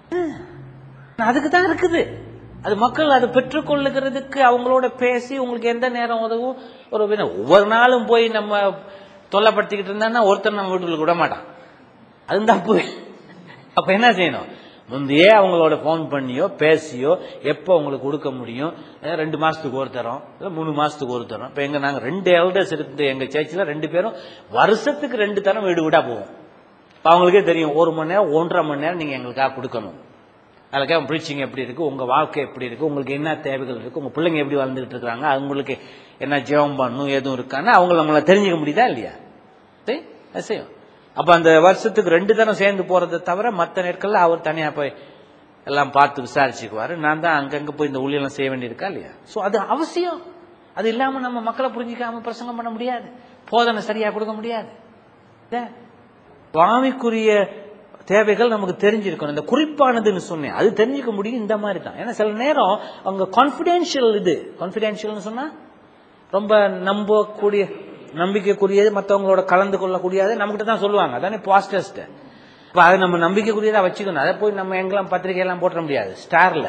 நான் அதுக்கு தான் இருக்குது அது மக்கள் அதை பெற்றுக்கொள்ளுகிறதுக்கு அவங்களோட பேசி உங்களுக்கு எந்த நேரம் உதவும் ஒரு வின- ஒவ்வொரு நாளும் போய் நம்ம தொல்லைப்படுத்திக்கிட்டு இருந்தான்னா ஒருத்தர் நம்ம வீட்டுக்குள்ள விட மாட்டான் அது தப்பு அப்ப என்ன செய்யணும் முந்தையே அவங்களோட ஃபோன் பண்ணியோ பேசியோ எப்போ உங்களுக்கு கொடுக்க முடியும் அஹ் ரெண்டு மாசத்துக்கு ஒரு தரம் இல்ல மூணு மாசத்துக்கு ஒரு தரம் இப்ப எங்க நாங்க ரெண்டு எல்டர்ஸ் இருந்து எங்க சர்ச்சில் ரெண்டு பேரும் வருஷத்துக்கு ரெண்டு தரம் வீடு வீடா போவோம் இப்ப அவங்களுக்கே தெரியும் ஒரு மணி நேரம் ஒன்றரை மணி நேரம் நீங்க எங்களுக்காக கொடுக்கணும் அதுக்காக ப்ரீச்சிங் எப்படி இருக்கு உங்க வாழ்க்கை எப்படி இருக்கு உங்களுக்கு என்ன தேவைகள் இருக்கு உங்க பிள்ளைங்க எப்படி வளர்ந்துட்டு இருக்காங்க அவங்களுக்கு என்ன ஜெபம் பண்ணணும் எதுவும் இருக்கான்னு அவங்க நம்மள தெரிஞ்சுக்க முடியுதா இல்லையா சரி, அது செய்யும் அப்ப அந்த வருஷத்துக்கு ரெண்டு தரம் சேர்ந்து போறதை தவிர மற்ற நாட்கள்ல அவர் தனியா போய் எல்லாம் பார்த்து விசாரிச்சுக்குவாரு நான் தான் அங்கங்க போய் இந்த ஊழியெல்லாம் செய்ய வேண்டியிருக்கா இல்லையா சோ அது அவசியம் அது இல்லாம நம்ம மக்களை புரிஞ்சிக்காம பிரசங்கம் பண்ண முடியாது போதனை சரியா கொடுக்க முடியாது இல்ல? சுவாமிக்குரிய தேவைகள் நமக்கு தெரிஞ்சிருக்கணும் இந்த குறிப்பானதுன்னு சொன்னேன் அது தெரிஞ்சுக்க முடியும் இந்த மாதிரி தான் ஏன்னா சில நேரம் அவங்க கான்பிடென்ஷியல் இது கான்பிடென்ஷியல்னு சொன்னா ரொம்ப நம்பக்கூடிய நம்பிக்கைக்குரியது மற்றவங்களோட கலந்து கொள்ளக்கூடியது நம்மகிட்ட தான் சொல்லுவாங்க அதானே பாஸ்டர்ஸ்ட் அப்ப அதை நம்ம நம்பிக்கைக்குரியதா வச்சுக்கணும் அதை போய் நம்ம எங்கெல்லாம் பத்திரிகை எல்லாம் போட்டுற முடியாது ஸ்டார்ல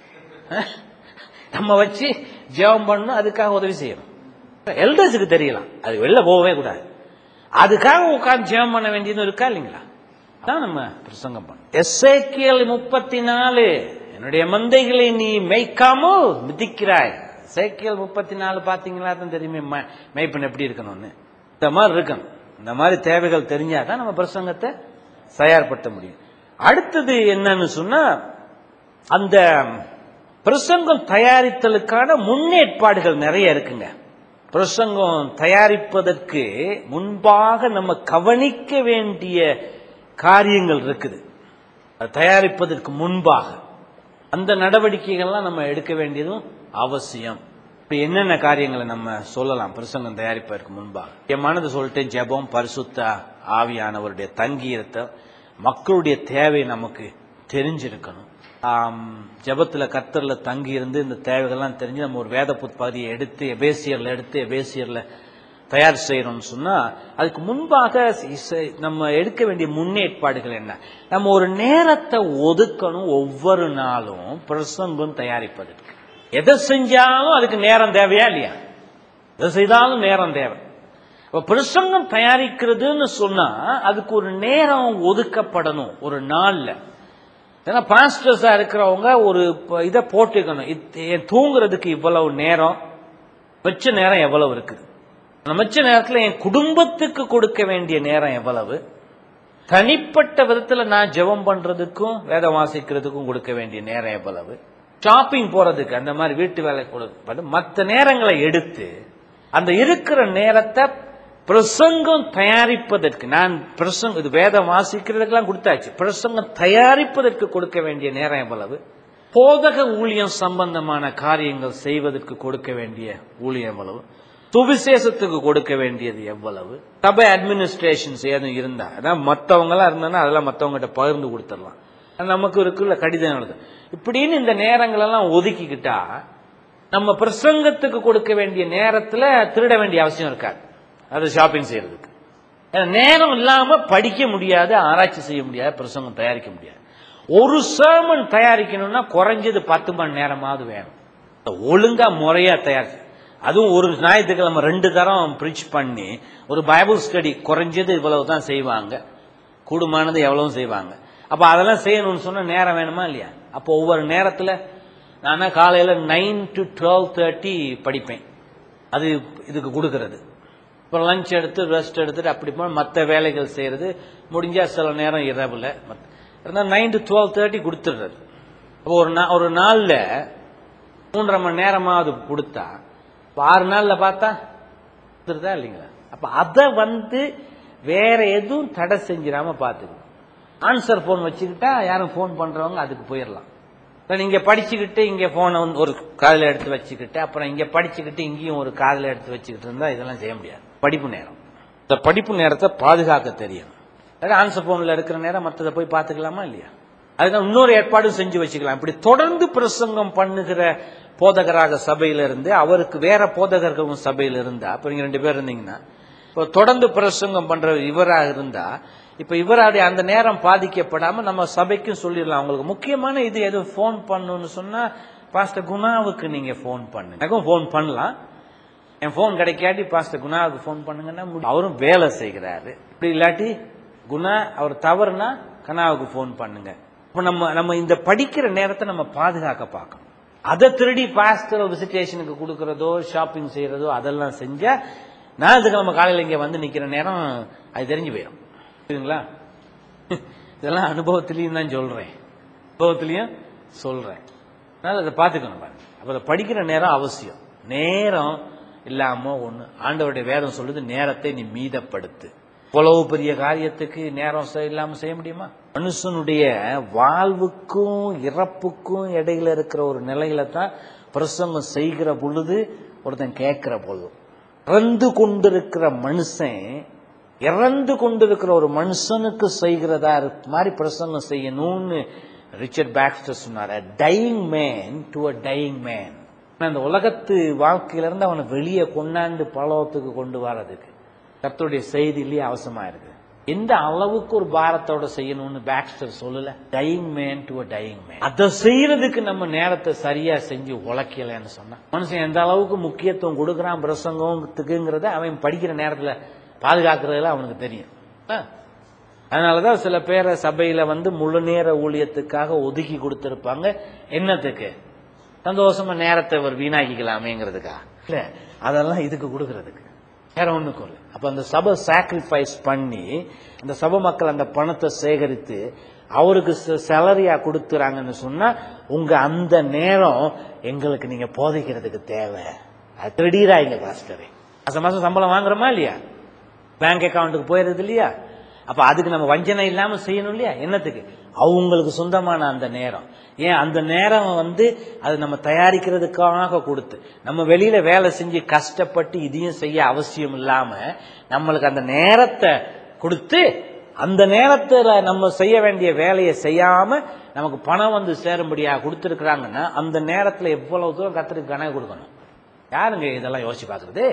நம்ம வச்சு ஜெபம் பண்ணணும் அதுக்காக உதவி செய்யணும் எல்டர்ஸுக்கு தெரியலாம் அது வெளில போகவே கூடாது அதுக்காக உட்கார்ந்து ஜெபம் பண்ண வேண்டியது இருக்கா இல்லைங்களா அதான் நம்ம பிரசங்கம் பண்ணோம் எஸ்ஐக்கியல் முப்பத்தி நாலு என்னுடைய மந்தைகளை நீ மேய்க்காமல் மிதிக்கிறாய் எஸ்ஐக்கியல் முப்பத்தி நாலு பாத்தீங்களா தான் தெரியுமே ம- மேய்ப்பன் எப்படி இருக்கணும்னு இந்த மாதிரி இருக்கணும் இந்த மாதிரி தேவைகள் தெரிஞ்சாதான் நம்ம பிரசங்கத்தை தயார்படுத்த முடியும் அடுத்தது என்னன்னு சொன்னா அந்த பிரசங்கம் தயாரித்தலுக்கான முன்னேற்பாடுகள் நிறைய இருக்குங்க பிரசங்கம் தயாரிப்பதற்கு முன்பாக நம்ம கவனிக்க வேண்டிய காரியங்கள் இருக்குது அது தயாரிப்பதற்கு முன்பாக அந்த நடவடிக்கைகள்லாம் நம்ம எடுக்க வேண்டியதும் அவசியம் இப்படி என்னென்ன காரியங்களை நம்ம சொல்லலாம் பிரசங்கம் தயாரிப்பதற்கு முன்பாக என் மனது சொல்லிட்டு ஜெபம் பரிசுத்த ஆவியானவருடைய தங்கியிருத்த மக்களுடைய தேவை நமக்கு தெரிஞ்சிருக்கணும் ஆம், ஜெபத்துல கர்த்தர்ல தங்கி இருந்து இந்த தேவைகள்லாம் தெரிஞ்சு நம்ம ஒரு வேத புத்பகுதியை எடுத்து எபேசியர்ல எடுத்து எபேசியர்ல தயார் செய்யணும்னு சொன்னா அதுக்கு முன்பாக இசை- நம்ம எடுக்க வேண்டிய முன்னேற்பாடுகள் என்ன நம்ம ஒரு நேரத்தை ஒதுக்கணும் ஒவ்வொரு நாளும் பிரசங்கம் தயாரிப்பதற்கு எதை செஞ்சாலும் அதுக்கு நேரம் தேவையா இல்லையா எதை செய்தாலும் நேரம் தேவை அப்ப பிரசங்கம் தயாரிக்கிறதுன்னு சொன்னா அதுக்கு ஒரு நேரம் ஒதுக்கப்படணும் ஒரு நாள்ல ஏன்னா பாஸ்டர்ஸா இருக்கிறவங்க ஒரு ப- இதை போட்டுக்கணும் இது- என் தூங்குறதுக்கு இவ்வளவு நேரம் மிச்ச நேரம் எவ்வளவு இருக்குது அந்த மிச்ச நேரத்துல என் குடும்பத்துக்கு கொடுக்க வேண்டிய நேரம் எவ்வளவு தனிப்பட்ட விதத்துல நான் ஜெபம் பண்றதுக்கும் வேதம் வாசிக்கிறதுக்கும் கொடுக்க வேண்டிய நேரம் எவ்வளவு ஷாப்பிங் போறதுக்கு அந்த மாதிரி வீட்டு வேலை கொடுப்பது மற்ற நேரங்களை எடுத்து அந்த இருக்கிற நேரத்தை பிரசங்கம் தயாரிப்பதற்கு நான் பிரசங்கம் இது வேதம் வாசிக்கிறதுக்கெல்லாம் கொடுத்தாச்சு பிரசங்கம் தயாரிப்பதற்கு கொடுக்க வேண்டிய நேரம் எவ்வளவு போதக ஊழியம் சம்பந்தமான காரியங்கள் செய்வதற்கு கொடுக்க வேண்டிய ஊழியம் எவ்வளவு சுவிசேஷத்துக்கு கொடுக்க வேண்டியது எவ்வளவு சபை அட்மினிஸ்ட்ரேஷன்ஸ் ஏதும் இருந்தா அதான் மத்தவங்க எல்லாம் இருந்தா அதெல்லாம் மத்தவங்ககிட்ட பகிர்ந்து கொடுத்துடலாம் அது நமக்கு இருக்குல்ல கடிதம் எழுது இப்படின்னு இந்த நேரங்கள் எல்லாம் ஒதுக்கிக்கிட்டா நம்ம பிரசங்கத்துக்கு கொடுக்க வேண்டிய நேரத்துல திருட வேண்டிய அவசியம் இருக்காது அது ஷாப்பிங் செய்யறதுக்கு ஏன்னா நேரம் இல்லாம படிக்க முடியாது ஆராய்ச்சி செய்ய முடியாது பிரசங்கம் தயாரிக்க முடியாது ஒரு sermon தயாரிக்கணும்னா குறைஞ்சது பத்து மணி நேரமாவது வேணும் ஒழுங்கா முறையா தயாரிச்சு அதுவும் ஒரு ஞாயிற்றுக்கிழமை ரெண்டு தரம் ப்ரிச் பண்ணி ஒரு பைபிள் ஸ்டடி குறைஞ்சது இவ்வளவு தான் செய்வாங்க கூடுமானது எவ்வளவு செய்வாங்க அப்ப அதெல்லாம் செய்யணும்னு சொன்னா நேரம் வேணுமா இல்லையா அப்போ ஒவ்வொரு நேரத்துல நான் காலையில நைன் டு டுவெல் தேர்ட்டி படிப்பேன் அது இதுக்கு கொடுக்கறது அப்புறம் லஞ்ச் எடுத்து ரெஸ்ட் எடுத்துட்டு அப்படி மற்ற வேலைகள் செய்யறது முடிஞ்சா சில நேரம் இரவுல மத்த- இருந்தா நைன் டு டுவெல் தேர்ட்டி கொடுத்துடுறது அப்போ ஒரு நா- ஒரு நாள்ல மூன்றரை மணி நேரமாவது கொடுத்தா இப்ப ஆறு நாள்ல பார்த்தா கொடுத்துருதா இல்லைங்களா அப்ப அதை வந்து வேற எதுவும் தடை செஞ்சிடாம பார்த்துக்கணும் ஆன்சர் போன் வச்சுக்கிட்டா யாரும் ஃபோன் பண்றவங்க அதுக்கு போயிடலாம் இப்ப நீங்க படிச்சுக்கிட்டு இங்க போனை ஒரு காதுல எடுத்து வச்சுக்கிட்டு அப்புறம் இங்க படிச்சுக்கிட்டு இங்கேயும் ஒரு காதுல எடுத்து வச்சுக்கிட்டு இருந்தா இதெல்லாம் செய்ய முடியாது படிப்பு நேரம் இந்த படிப்பு நேரத்தை பாதுகாக்க தெரியும் ஆன்சர் போன்ல இருக்கிற நேரம் மற்றதை போய் பார்த்துக்கலாமா இல்லையா அதுக்கு இன்னொரு ஏற்பாடும் செஞ்சு வச்சுக்கலாம் இப்படி தொடர்ந்து பிரசங்கம் பண்ணுகிற போதகராக சபையில இருந்து அவருக்கு வேற போதகர்களும் சபையில இருந்தா அப்ப நீங்க ரெண்டு பேர் இருந்தீங்கன்னா இப்போ தொடர்ந்து பிரசங்கம் பண்ற இவராக இருந்தா இப்ப இவருடைய அந்த நேரம் பாதிக்கப்படாம நம்ம சபைக்கும் சொல்லிடலாம் அவங்களுக்கு முக்கியமான இது எதுவும் ஃபோன் பண்ணணும்னு சொன்னா பாஸ்டர் குணாவுக்கு நீங்க ஃபோன் பண்ணுங்க எனக்கும் ஃபோன் பண்ணலாம் என் ஃபோன் கிடைக்காட்டி பாஸ்டர் குணாவுக்கு ஃபோன் பண்ணுங்கன்னா முடியும். அவரும் வேலை செய்கிறாரு இப்படி இல்லாட்டி குணா அவர் தவறுனா கனாவுக்கு ஃபோன் பண்ணுங்க இப்ப நம்ம நம்ம இந்த படிக்கிற நேரத்தை நம்ம பாதுகாக்க பார்க்கணும் அதை திருடி பாஸ்டர் விசிட்டேஷனுக்கு கொடுக்கறதோ ஷாப்பிங் செய்யறதோ அதெல்லாம் செஞ்சா ஞாயிற்றுக்கிழமை காலையில் இங்க வந்து நிக்கிற நேரம் அது தெரிஞ்சு போயிடும் புரியுதுங்களா இதெல்லாம் அனுபவத்திலையும் தான் சொல்றேன் அனுபவத்திலையும் சொல்றேன் அதனால அதை பார்த்துக்கணும் பாருங்க அப்ப அதை படிக்கிற நேரம் அவசியம் நேரம் இல்லாம ஒண்ணு ஆண்டவருடைய வேதம் சொல்லுது நேரத்தை நீ மீதப்படுத்து இவ்வளவு பெரிய காரியத்துக்கு நேரம் செ- இல்லாம செய்ய முடியுமா மனுஷனுடைய வாழ்வுக்கும் இறப்புக்கும் இடையில இருக்கிற ஒரு நிலையில தான் பிரசங்கம் செய்கிற பொழுது ஒருத்தன் கேட்கிற பொழுது இறந்து கொண்டிருக்கிற மனுஷன் இறந்து கொண்டிருக்கிற ஒரு மனுஷனுக்கு செய்கிறதா இருக்க மாதிரி பிரசங்கம் செய்யணும்னு ரிச்சர்ட் பேக்ஸ்டர் சொன்னார் dying man to a dying man அந்த உலகத்து வாழ்க்கையிலிருந்து அவனை வெளியே கொண்டாந்து பலவத்துக்கு கொண்டு வர்றதுக்கு கர்த்தருடைய செய்தியிலேயே அவசரமா இருக்கு எந்த அளவுக்கு ஒரு பாரத்தோட செய்யணும்னு பேக்ஸ்டர் சொல்லல dying man to a dying man அதை செய்யறதுக்கு நம்ம நேரத்தை சரியா செஞ்சு உழைக்கலன்னு சொன்னா மனுஷன் எந்த அளவுக்கு முக்கியத்துவம் கொடுக்கறான் பிரசங்கத்துக்குங்கிறத அவன் படிக்கிற நேரத்துல பாதுகாக்கிறதுல அவனுக்கு தெரியும் ஆ? அதனாலதான் சில பேரை சபையில வந்து முழு நேர ஊழியத்துக்காக ஒதுக்கி கொடுத்திருப்பாங்க என்னத்துக்கு சந்தோஷமா நேரத்தை அவர் வீணாக்கிக்கலாமேங்கிறதுக்கா இல்ல அதெல்லாம் இதுக்கு கொடுக்கறதுக்கு வேற ஒண்ணுக்கும் இல்லை அப்ப அந்த சபை சாக்ரிஃபைஸ் பண்ணி அந்த சபை மக்கள் அந்த பணத்தை சேகரித்து அவருக்கு சேலரியா கொடுத்துறாங்கன்னு சொன்னா உங்க அந்த நேரம் எங்களுக்கு நீங்க போதிக்கிறதுக்கு தேவை அது திடீராங்க பாஸ்டரே மாசம் மாசம் சம்பளம் வாங்குறோமா இல்லையா பேங்க் அக்கவுண்ட்டுக்கு போயிருது இல்லையா அப்ப அதுக்கு நம்ம வஞ்சனை இல்லாம செய்யணும் இல்லையா என்னத்துக்கு அவங்களுக்கு சொந்தமான அந்த நேரம் ஏன் அந்த நேரம் வந்து அது நம்ம தயாரிக்கிறதுக்காக கொடுத்து நம்ம வெளியில வேலை செஞ்சு கஷ்டப்பட்டு இதையும் செய்ய அவசியம் இல்லாம நம்மளுக்கு அந்த நேரத்தை கொடுத்து அந்த நேரத்துல நம்ம செய்ய வேண்டிய வேலையை செய்யாம நமக்கு பணம் வந்து சேரும்படியா கொடுத்துருக்குறாங்கன்னா அந்த நேரத்துல எவ்வளவு தூரம் கத்திரிக்கு கணக்கு கொடுக்கணும் யாருங்க இதெல்லாம் யோசிச்சு பாக்குறது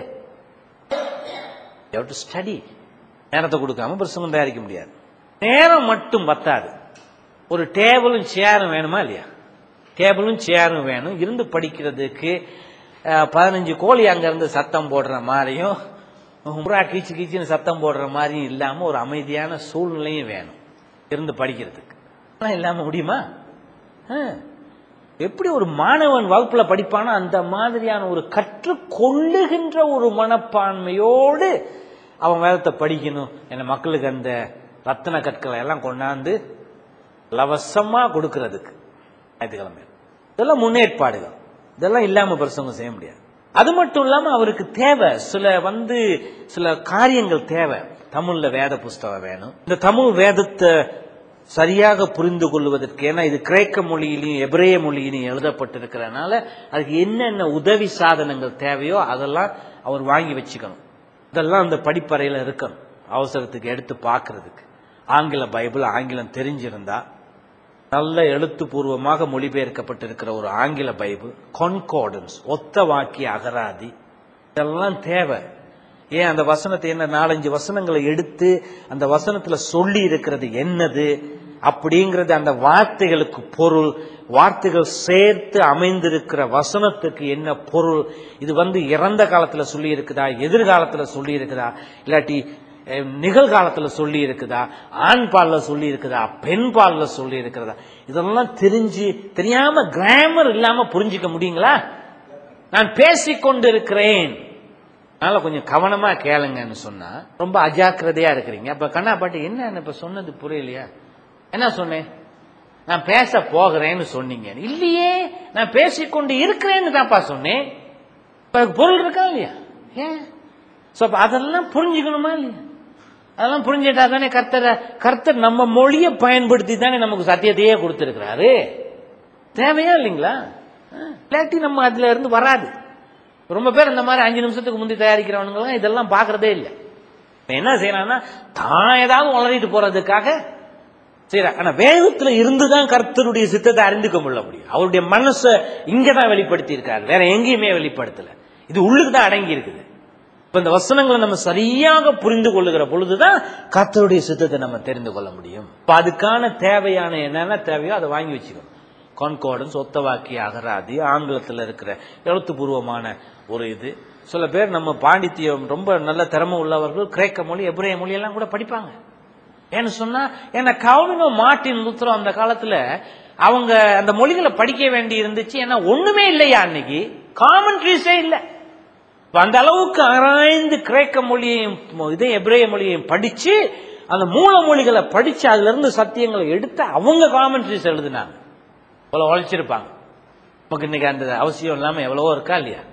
டு ஸ்டடி நேரத்தை கொடுக்காம பிரசங்கம் தயாரிக்க முடியாது நேரம் மட்டும் பத்தாது ஒரு டேபிளும் சேரும் வேணுமா இல்லையா டேபிளும் சேரும் வேணும் இருந்து படிக்கிறதுக்கு அஹ், பதினஞ்சு கோழி அங்க இருந்து சத்தம் போடுற மாதிரியும் புறா கீச்சு கீச்சுன்னு சத்தம் போடுற மாதிரியும் இல்லாம ஒரு அமைதியான சூழ்நிலையும் வேணும் இருந்து படிக்கிறதுக்கு அதெல்லாம் இல்லாம முடியுமா அஹ். எப்படி ஒரு மாணவன் வகுப்புல படிப்பானோ அந்த மாதிரியான ஒரு கற்றுக்கொள்ளுகின்ற ஒரு மனப்பான்மையோடு அவன் வேதத்தை படிக்கணும் என்ன மக்களுக்கு அந்த ரத்தன கற்களை எல்லாம் கொண்டாந்து லவசமா கொடுக்கறதுக்கு ஞாயிற்றுக்கிழமை இதெல்லாம் முன்னேற்பாடுகள் இதெல்லாம் இல்லாம பிரசங்கம் செய்ய முடியாது அது மட்டும் இல்லாம அவருக்கு தேவை சில வந்து சில காரியங்கள் தேவை தமிழ்ல வேத புஸ்தகம் வேணும் இந்த தமிழ் வேதத்தை சரியாக புரிந்து கொள்வதற்கு ஏன்னா இது கிரேக்க மொழியிலையும் எபிரேய மொழியிலையும் எழுதப்பட்டிருக்கிறதுனால அதுக்கு என்னென்ன உதவி சாதனங்கள் தேவையோ அதெல்லாம் அவர் வாங்கி வச்சுக்கணும் இதெல்லாம் அந்த படிப்பறையில இருக்கணும் அவசரத்துக்கு எடுத்து பார்க்கிறதுக்கு ஆங்கில பைபிள் ஆங்கிலம் தெரிஞ்சிருந்தா நல்ல எழுத்துப்பூர்வமாக மொழிபெயர்க்கப்பட்டிருக்கிற ஒரு ஆங்கில பைபிள் கொன்கார்டன்ஸ் ஒத்த வாக்கிய அகராதி இதெல்லாம் தேவை ஏன் அந்த வசனத்தை என்ன நாலஞ்சு வசனங்களை எடுத்து அந்த வசனத்துல சொல்லி இருக்கிறது என்னது அப்படிங்கிறது அந்த வார்த்தைகளுக்கு பொருள் வார்த்தைகள் சேர்த்து அமைந்திருக்கிற வசனத்துக்கு என்ன பொருள் இது வந்து இறந்த காலத்துல சொல்லி இருக்குதா எதிர்காலத்துல சொல்லி இருக்குதா இல்லாட்டி அஹ், நிகழ்காலத்துல சொல்லி இருக்குதா ஆண் பால்ல சொல்லி இருக்குதா பெண் பால்ல சொல்லி இருக்கிறதா இதெல்லாம் தெரிஞ்சு தெரியாம கிராமர் இல்லாம புரிஞ்சுக்க முடியுங்களா நான் பேசிக் கொண்டிருக்கிறேன் அதனால கொஞ்சம் கவனமா கேளுங்கன்னு சொன்னா ரொம்ப அஜாக்கிரதையா இருக்கிறீங்க அப்ப கண்ணா பாட்டி என்ன இப்ப சொன்னது புரியலையா என்ன சொன்னேன் நான் பேச போகிறேன்னு சொன்னீங்க இல்லையே நான் பேசிக்கொண்டு இருக்கிறேன்னு தான்ப்பா சொன்னேன் இப்ப அதுக்கு பொருள் இருக்கா இல்லையா ஏன் சோ அப்ப அதெல்லாம் புரிஞ்சுக்கணுமா இல்லையா அதெல்லாம் புரிஞ்சுட்டா தானே கர்த்தர் கர்த்தர் நம்ம மொழியை பயன்படுத்தி தானே நமக்கு சத்தியத்தையே கொடுத்திருக்கிறாரு தேவையா இல்லைங்களா ஆ, இல்லாட்டி நம்ம அதுல இருந்து வராது ரொம்ப பேர் இந்த மாதிரி அஞ்சு நிமிஷத்துக்கு முந்தி தயாரிக்கிறவனுங்க இதெல்லாம் பாக்குறதே இல்லை இப்ப என்ன செய்யறான்னா தான் ஏதாவது உளறிட்டு போறதுக்காக சரி ஆனா வேதத்துல இருந்துதான் கர்த்தருடைய சித்தத்தை அறிந்துக்க முடிய முடியும் அவருடைய மனசை இங்கதான் வெளிப்படுத்தி இருக்காரு வேற எங்கேயுமே வெளிப்படுத்தல இது உள்ளுக்கு தான் அடங்கி இருக்குது இப்ப இந்த வசனங்களை நம்ம சரியாக புரிந்து கொள்ளுகிற பொழுதுதான் கர்த்தருடைய சித்தத்தை நம்ம தெரிந்து கொள்ள முடியும் இப்ப அதுக்கான தேவையான என்னென்ன தேவையோ அதை வாங்கி வச்சுக்கணும் கான்கார்டன்ஸ் ஒத்தவாக்கி அகராதி ஆங்கிலத்தில் இருக்கிற எழுத்துப்பூர்வமான ஒரு இது சில பேர் நம்ம பாண்டித்தியம் ரொம்ப நல்ல திறமை உள்ளவர்கள் கிரேக்க மொழி எபிரேய மொழி எல்லாம் கூட படிப்பாங்க ஏன்னு சொன்னா ஏன்னா கவுனினோ மார்ட்டின் லூத்தரோ அந்த காலத்துல அவங்க அந்த மொழிகளை படிக்க வேண்டி இருந்துச்சு ஏன்னா ஒண்ணுமே இல்லையா அன்னைக்கு காமெண்ட்ரிஸே இல்ல இப்ப அந்த அளவுக்கு ஆராய்ந்து கிரேக்க மொழியையும் இதே எபிரேய மொழியையும் படிச்சு அந்த மூல மொழிகளை படிச்சு அதுல இருந்து சத்தியங்களை எடுத்து அவங்க காமெண்ட்ரிஸ் எழுதினாங்க இவ்வளவு உழைச்சிருப்பாங்க நமக்கு இன்னைக்கு அந்த அவசியம் இல்லாம எவ்வளவோ இருக்கா இல்லையா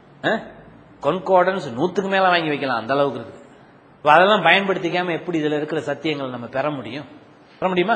கொன்கோடன்ஸ் நூத்துக்கு மேல வாங்கி வைக்கலாம் அந்த அளவுக்கு இருக்குது இப்ப அதெல்லாம் பயன்படுத்திக்காம எப்படி இதுல இருக்கிற சத்தியங்கள் நம்ம பெற முடியும் பெற முடியுமா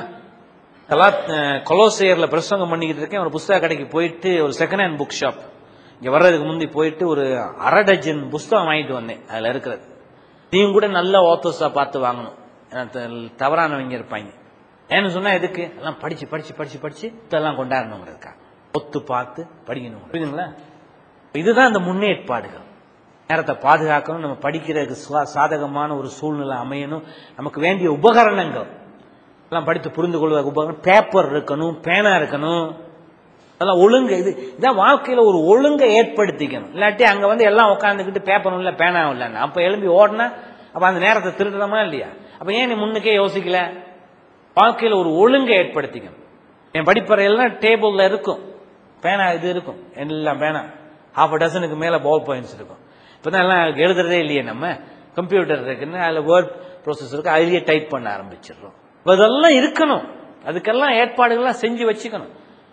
கலா கொலோசையர்ல பிரசங்கம் பண்ணிக்கிட்டு இருக்கேன் ஒரு புஸ்தக கடைக்கு போயிட்டு ஒரு செகண்ட் ஹேண்ட் புக் ஷாப் இங்க வர்றதுக்கு முந்தி போயிட்டு ஒரு அரை டஜன் புஸ்தகம் வாங்கிட்டு வந்தேன் அதுல இருக்கிறது நீங்க கூட நல்ல ஆத்தர்ஸா பார்த்து வாங்கணும் ஏன்னா த- தவறானவங்க இருப்பாங்க ஏன்னு சொன்னா எதுக்கு எல்லாம் படிச்சு படிச்சு படிச்சு படிச்சு இதெல்லாம் கொண்டாடணுங்கிறதுக்கா ஒத்து பார்த்து படிக்கணும் புரியுதுங்களா இதுதான் இந்த முன்னேற்பாடுகள் நேரத்தை பாதுகாக்கணும் நம்ம படிக்கிறதுக்கு சுவா- சாதகமான ஒரு சூழ்நிலை அமையணும் நமக்கு வேண்டிய உபகரணங்கள் எல்லாம் படித்து புரிந்து கொள்வதற்கு உபகரணம் பேப்பர் இருக்கணும் பேனா இருக்கணும் அதெல்லாம் ஒழுங்கு இது இதான் வாழ்க்கையில ஒரு ஒழுங்கை ஏற்படுத்திக்கணும் இல்லாட்டி அங்க வந்து எல்லாம் உட்காந்துக்கிட்டு பேப்பரும் இல்ல பேனாவும் இல்லைன்னா அப்ப எழும்பி ஓடினா அப்ப அந்த நேரத்தை திருடுறோமா இல்லையா அப்ப ஏன் நீ முன்னுக்கே யோசிக்கல வாழ்க்கையில ஒரு ஒழுங்கை ஏற்படுத்திக்கணும் என் படிப்பறையெல்லாம் டேபிள்ல இருக்கும் பேனா இது இருக்கும் எல்லாம் பேனா ஹாஃப் டசனுக்கு மேல பவர் பாயிண்ட்ஸ் இருக்கும் இப்பதான் எல்லாம் எழுதுறதே இல்லையே நம்ம கம்ப்யூட்டர் இருக்குன்னு அதுல வேர்ட் ப்ரோசஸ் இருக்கு அதுலயே டைப் பண்ண ஆரம்பிச்சிடுறோம் இப்ப இதெல்லாம் இருக்கணும் அதுக்கெல்லாம் ஏற்பாடுகள்லாம் செஞ்சு வச்சுக்கணும்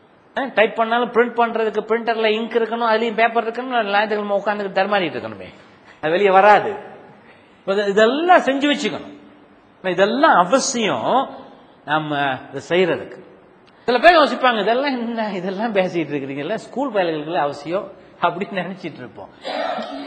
டைப் பண்ணாலும் பிரிண்ட் பண்றதுக்கு பிரிண்டர்ல இங்க் இருக்கணும் அதுலயும் பேப்பர் இருக்கணும் ஞாயிற்றுக்கிழமை உட்காந்து தர்மாடிட்டு இருக்கணுமே அது வெளியே வராது இப்ப இது- இதெல்லாம் செஞ்சு வச்சுக்கணும் ஆனா இதெல்லாம் அவசியம் நம்ம இதை செய்யறதுக்கு சில பேர் யோசிப்பாங்க இதெல்லாம் என்ன இதெல்லாம் பேசிட்டு இருக்கிறீங்கல்ல ஸ்கூல் பயல்களுக்கு அவசியம் அப்படின்னு நினைச்சிட்டு இருப்போம் இல்ல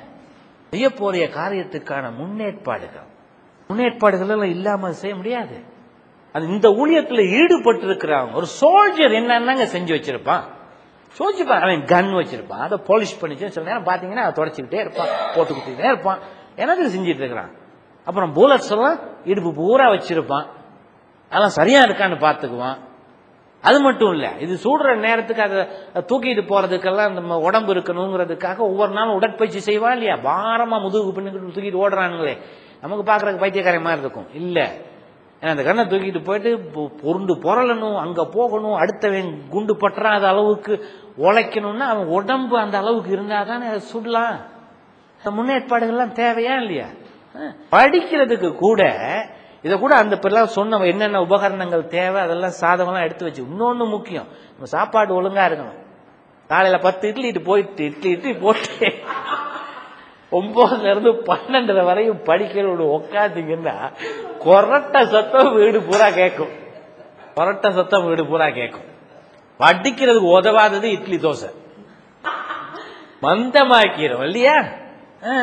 செய்ய போறிய காரியத்துக்கான முன்னேற்பாடுகள் முன்னேற்பாடுகள் எல்லாம் இல்லாம அதை செய்ய முடியாது அது இந்த ஊழியத்துல ஈடுபட்டு இருக்கிறவங்க ஒரு சோல்ஜர் என்னென்னங்க செஞ்சு வச்சிருப்பான் சோதிச்சுப்பான் அவன் கன் வச்சிருப்பான் அதை பாலிஷ் பண்ணிச்சு சில நேரம் பாத்தீங்கன்னா அதை தொடச்சிக்கிட்டே இருப்பான் போட்டு கொடுத்துக்கிட்டே இருப்பான் என்னது செஞ்சிட்டு இருக்கிறான் அப்புறம் புல்லட்ஸ் எல்லாம் இடுப்பு பூரா வச்சிருப்பான் அதெல்லாம் சரியா இருக்கான்னு பாத்துக்குவான் அது மட்டும் இல்ல இது சூடுற நேரத்துக்கு அதை தூக்கிட்டு போறதுக்கெல்லாம் நம்ம உடம்பு இருக்கணுங்கிறதுக்காக ஒவ்வொரு நாளும் உடற்பயிற்சி செய்வான் இல்லையா பாரமா முதுகு பின்னுக்கு தூக்கிட்டு ஓடுறானுங்களே நமக்கு பாக்குறதுக்கு பைத்தியக்காரன் மாதிரி இருக்கும் இல்ல ஏன்னா அந்த கண்ணை தூக்கிட்டு போயிட்டு பொ- பொருண்டு புரளணும் அங்க போகணும் அடுத்தவன் குண்டு பற்றாத அளவுக்கு உழைக்கணும்னா அவன் உடம்பு அந்த அளவுக்கு இருந்தா தானே அதை சுடலாம் இந்த முன்னேற்பாடுகள்லாம் தேவையா இல்லையா அஹ், படிக்கிறதுக்கு கூட இதை கூட அந்த பிறலாம் சொன்ன என்னென்ன உபகரணங்கள் தேவை அதெல்லாம் சாதமெல்லாம் எடுத்து வச்சு இன்னொன்னு முக்கியம் நம்ம சாப்பாடு ஒழுங்கா இருக்கணும் காலையில பத்து இட்லி இட்டு போயிட்டு இட்லி இட்லி போட்டு ஒன்பதுல இருந்து பன்னெண்டரை வரையும் படிக்கிறோட உட்காந்தீங்கன்னா கொரட்ட சத்தம் வீடு பூரா கேட்கும் கொரட்ட சத்தம் வீடு பூரா கேட்கும் படிக்கிறதுக்கு உதவாதது இட்லி தோசை மந்தமாக்கிறோம் இல்லையா ஆ.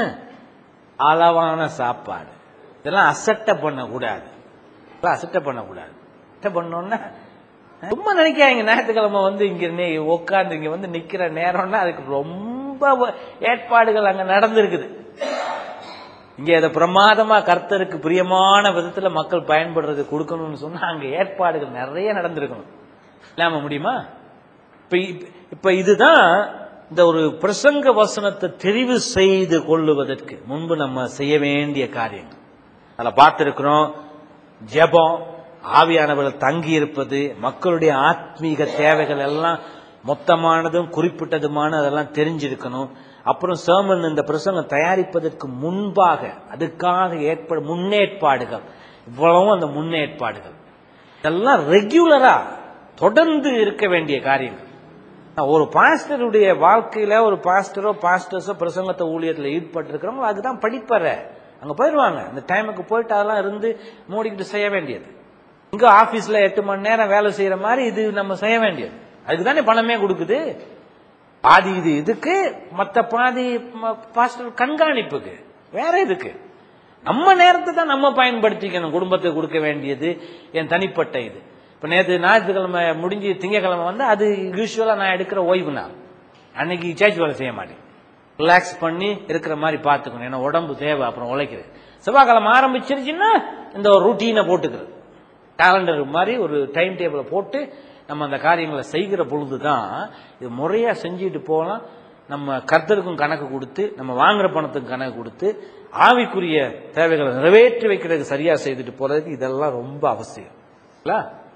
அளவான சாப்பாடு இதெல்லாம் அசட்டை பண்ணக்கூடாது இதெல்லாம் அசட்டை பண்ணக்கூடாது அசட்டை பண்ணோம்னா சும்மா நினைக்காங்க ஞாயிற்றுக்கிழமை வந்து இங்க நே- உட்கார்ந்து இங்க வந்து நிக்கிற நேரம்னா அதுக்கு ரொம்ப வ- ஏற்பாடுகள் அங்க நடந்திருக்குது இங்க இதை பிரமாதமா கர்த்தருக்கு பிரியமான விதத்துல மக்கள் பயன்படுறது கொடுக்கணும்னு சொன்னா அங்க ஏற்பாடுகள் நிறைய நடந்திருக்கணும் இல்லாம முடியுமா இப்ப இப்ப- இப்ப இதுதான் இந்த ஒரு பிரசங்க வசனத்தை தெரிவு செய்து கொள்ளுவதற்கு முன்பு நம்ம செய்ய வேண்டிய காரியங்கள் அதில் பார்த்திருக்கிறோம் ஜெபம் ஆவியானவர்கள் தங்கி இருப்பது மக்களுடைய ஆத்மீக தேவைகள் எல்லாம் மொத்தமானதும் குறிப்பிட்டதுமான அதெல்லாம் தெரிஞ்சிருக்கணும் அப்புறம் சேமன் இந்த பிரசங்கம் தயாரிப்பதற்கு முன்பாக அதுக்காக ஏற்படும் முன்னேற்பாடுகள் இவ்வளவும் அந்த முன்னேற்பாடுகள் இதெல்லாம் ரெகுலரா தொடர்ந்து இருக்க வேண்டிய காரியங்கள் ஒரு பாஸ்டருடைய வாழ்க்கையில ஒரு பாஸ்டரோ பாஸ்டர்ஸோ பிரசங்கத்தை ஊழியத்தில் ஈடுபட்டிருக்கிறவங்க அதுதான் படிப்பற அங்க போயிடுவாங்க அந்த டைமுக்கு போயிட்டு அதெல்லாம் இருந்து மூடிக்கிட்டு செய்ய வேண்டியது இங்க ஆபீஸ்ல எட்டு மணி நேரம் வேலை செய்யற மாதிரி இது நம்ம செய்ய வேண்டியது அதுக்கு தானே பணமே கொடுக்குது பாதி இது இதுக்கு மத்த பாதி ம- பாஸ்டர் கண்காணிப்புக்கு வேற இதுக்கு நம்ம நேரத்தை தான் நம்ம பயன்படுத்திக்கணும் குடும்பத்துக்கு கொடுக்க வேண்டியது என் தனிப்பட்ட இது இப்ப நேற்று ஞாயிற்றுக்கிழமை முடிஞ்சு திங்கக்கிழமை வந்து அது யூஸ்வலா நான் எடுக்கிற ஓய்வு நாள் அன்னைக்கு சேர்ச் வேலை செய்ய மாட்டேன் ரிலாக்ஸ் பண்ணி இருக்கிற மாதிரி பார்த்துக்கணும் ஏன்னா உடம்பு தேவை அப்புறம் உழைக்கிறது செவ்வாய்க்கிழமை ஆரம்பிச்சிருச்சுன்னா இந்த ஒரு ரூட்டீனை போட்டுக்கிறது கேலண்டர் மாதிரி ஒரு டைம் டேபிளை போட்டு நம்ம அந்த காரியங்களை செய்கிற பொழுது தான் இது முறையா செஞ்சுட்டு போகலாம் நம்ம கர்த்தருக்கும் கணக்கு கொடுத்து நம்ம வாங்குற பணத்துக்கும் கணக்கு கொடுத்து ஆவிக்குரிய தேவைகளை நிறைவேற்றி வைக்கிறதுக்கு சரியா செய்துட்டு போறதுக்கு இதெல்லாம் ரொம்ப அவசியம் இல்ல